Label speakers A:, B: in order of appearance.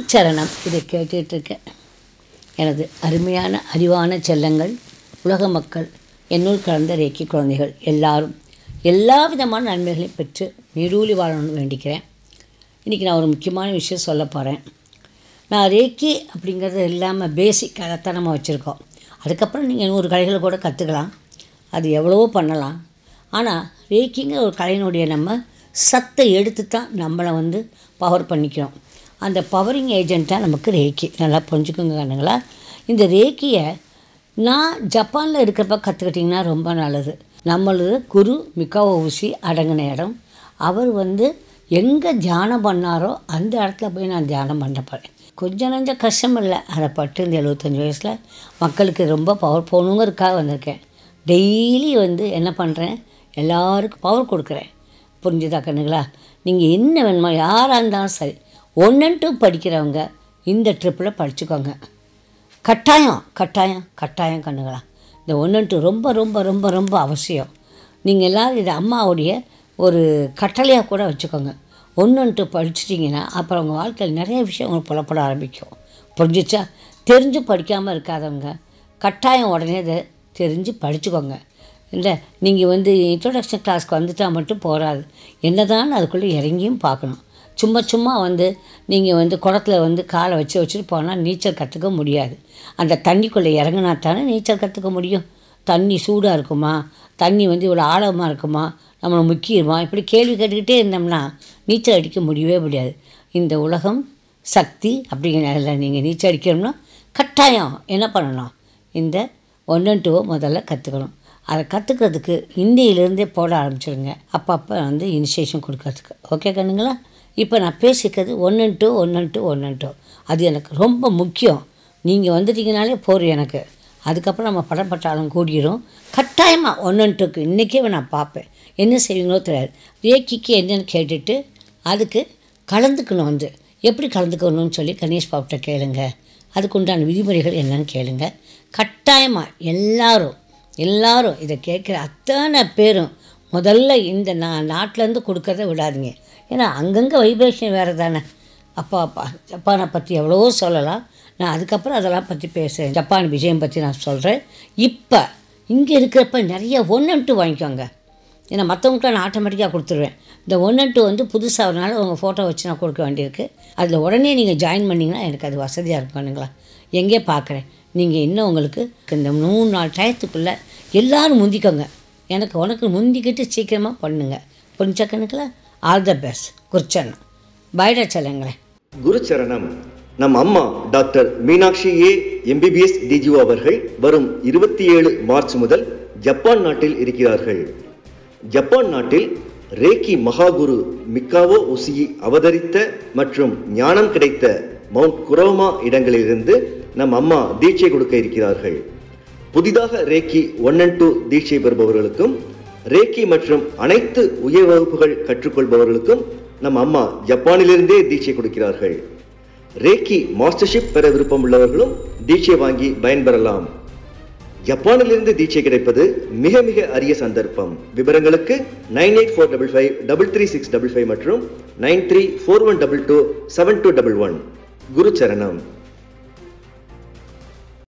A: குருச்சரணம் இதை கேட்டுட்டு இருக்கேன் எனது அருமையான அறிவான செல்லங்கள் உலக மக்கள் என்னுள் கலந்த ரேக்கி குழந்தைகள் எல்லாரும் எல்லா விதமான நன்மைகளையும் பெற்று நீடூழி வாழணும்னு வேண்டிக்கிறேன் இன்றைக்கி நான் ஒரு முக்கியமான விஷயம் சொல்ல போகிறேன் நான் ரேக்கி அப்படிங்கிறது இல்லாமல் பேசிக் அதைத்தான் நம்ம வச்சுருக்கோம் அதுக்கப்புறம் நீங்கள் நூறு கலைகளை கூட கற்றுக்கலாம் அது எவ்வளவோ பண்ணலாம் ஆனால் ரேக்கிங்கிற ஒரு கலையினுடைய நம்ம சத்தை எடுத்து தான் நம்மளை வந்து பவர் பண்ணிக்கிறோம் அந்த பவரிங் ஏஜென்ட் தான் நமக்கு ரேக்கி நல்லா புரிஞ்சுக்கோங்க கண்ணுங்களா இந்த ரேக்கியை நான் ஜப்பானில் இருக்கிறப்ப கற்றுக்கிட்டிங்கன்னா ரொம்ப நல்லது நம்மளது குரு மிக்காவோ ஊசி அடங்கின இடம் அவர் வந்து எங்கே தியானம் பண்ணாரோ அந்த இடத்துல போய் நான் தியானம் பண்ண போகிறேன் கொஞ்சம் நஞ்சம் கஷ்டம் இல்லை அதை பட்டு இந்த எழுபத்தஞ்சி வயசில் மக்களுக்கு ரொம்ப பவர் போகணுங்கிறதுக்காக வந்திருக்கேன் டெய்லி வந்து என்ன பண்ணுறேன் எல்லாருக்கும் பவர் கொடுக்குறேன் புரிஞ்சுதா கண்ணுங்களா நீங்கள் என்ன வேணுமோ யாராக இருந்தாலும் சரி ஒன்று டூ படிக்கிறவங்க இந்த ட்ரிப்பில் படிச்சுக்கோங்க கட்டாயம் கட்டாயம் கட்டாயம் கண்ணுங்களா இந்த ஒன்று டூ ரொம்ப ரொம்ப ரொம்ப ரொம்ப அவசியம் நீங்கள் எல்லோரும் இது அம்மாவுடைய ஒரு கட்டளையாக கூட வச்சுக்கோங்க ஒன்று படிச்சிட்டிங்கன்னா அப்புறம் உங்கள் வாழ்க்கையில் நிறைய விஷயம் உங்களுக்கு புலப்பட ஆரம்பிக்கும் புரிஞ்சிச்சா தெரிஞ்சு படிக்காமல் இருக்காதவங்க கட்டாயம் உடனே இதை தெரிஞ்சு படிச்சுக்கோங்க இல்லை நீங்கள் வந்து இன்ட்ரோடக்ஷன் கிளாஸ்க்கு வந்துட்டால் மட்டும் போகாது என்ன தான் அதுக்குள்ளே இறங்கியும் பார்க்கணும் சும்மா சும்மா வந்து நீங்கள் வந்து குளத்துல வந்து காலை வச்சு வச்சுட்டு போனால் நீச்சல் கற்றுக்க முடியாது அந்த தண்ணிக்குள்ளே இறங்கினா தானே நீச்சல் கற்றுக்க முடியும் தண்ணி சூடாக இருக்குமா தண்ணி வந்து இவ்வளோ ஆழமாக இருக்குமா நம்மளை முக்கியமா இப்படி கேள்வி கேட்டுக்கிட்டே இருந்தோம்னா நீச்சல் அடிக்க முடியவே முடியாது இந்த உலகம் சக்தி அப்படிங்கிறதுல நீங்கள் நீச்சல் அடிக்கணும்னா கட்டாயம் என்ன பண்ணணும் இந்த ஒன்று டூவை முதல்ல கற்றுக்கணும் அதை கற்றுக்கிறதுக்கு இன்னையிலேருந்தே போட ஆரம்பிச்சிடுங்க அப்பப்போ வந்து இனிஷியேஷன் கொடுக்கறதுக்கு ஓகே கண்ணுங்களா இப்போ நான் பேசிக்கிறது ஒன்று டூ ஒன்று டூ ஒன்று டூ அது எனக்கு ரொம்ப முக்கியம் நீங்கள் வந்துட்டீங்கனாலே போதும் எனக்கு அதுக்கப்புறம் நம்ம படம் பட்டாலும் கூடிரும் கட்டாயமாக ஒன்று டூக்கு இன்றைக்கே நான் பார்ப்பேன் என்ன செய்வீங்களோ தெரியாது ரேக்கிக்கு என்னென்னு கேட்டுட்டு அதுக்கு கலந்துக்கணும் வந்து எப்படி கலந்துக்கணும்னு சொல்லி கணேஷ் பாப்கிட்ட கேளுங்க அதுக்கு உண்டான விதிமுறைகள் என்னன்னு கேளுங்க கட்டாயமாக எல்லாரும் எல்லாரும் இதை கேட்குற அத்தனை பேரும் முதல்ல இந்த நா நாட்டிலேருந்து கொடுக்கறத விடாதீங்க ஏன்னா அங்கங்கே வைப்ரேஷன் வேறு தானே அப்பா அப்பா ஜப்பானை பற்றி எவ்வளவோ சொல்லலாம் நான் அதுக்கப்புறம் அதெல்லாம் பற்றி பேசுகிறேன் ஜப்பான் விஜயம் பற்றி நான் சொல்கிறேன் இப்போ இங்கே இருக்கிறப்ப நிறைய ஒன்று டூ வாங்கிக்கோங்க ஏன்னா மற்றவங்கள்ட்ட நான் ஆட்டோமேட்டிக்காக கொடுத்துருவேன் இந்த ஒன்று டூ வந்து புதுசாக வரனால உங்கள் ஃபோட்டோ வச்சு நான் கொடுக்க வேண்டியிருக்கு அதில் உடனே நீங்கள் ஜாயின் பண்ணிங்கன்னா எனக்கு அது வசதியாக இருக்கும்னுங்களா எங்கே பார்க்குறேன் நீங்கள் இன்னும் உங்களுக்கு இந்த மூணு நாள் டயத்துக்குள்ளே எல்லோரும் முந்திக்கோங்க எனக்கு உனக்கு முந்திக்கிட்டு சீக்கிரமாக பண்ணுங்க புரிஞ்ச கணக்கில் ஆல் த பெஸ்ட் குர்ச்சனம் பைடா செல்லுங்களேன்
B: குருச்சரணம் நம் அம்மா doctor Meenakshi A MBBS DGO அவர்கள் வரும் இருபத்தி ஏழு மார்ச் முதல் ஜப்பான் நாட்டில் இருக்கிறார்கள் ஜப்பான் நாட்டில் ரேக்கி மகாகுரு மிக்காவோ உசியி அவதரித்த மற்றும் ஞானம் கிடைத்த மவுண்ட் குரோமா இடங்களிலிருந்து நம் அம்மா தீட்சை கொடுக்க இருக்கிறார்கள் புதிதாக ரேக்கி ஒன் அண்ட் டூ தீட்சை பெறுபவர்களுக்கும் ரேக்கி மற்றும் அனைத்து உயர் வகுப்புகள் கற்றுக்கொள்பவர்களுக்கும் நம் அம்மா ஜப்பானிலிருந்தே தீட்சை கொடுக்கிறார்கள் ரேக்கி மாஸ்டர்ஷிப் பெற விருப்பம் உள்ளவர்களும் தீட்சை வாங்கி பயன்பெறலாம் ஜப்பானிலிருந்து தீட்சை கிடைப்பது மிக மிக அரிய சந்தர்ப்பம் விவரங்களுக்கு nine eight four double five double three six double five மற்றும் nine three four one double two seven two double one Guru சரணம்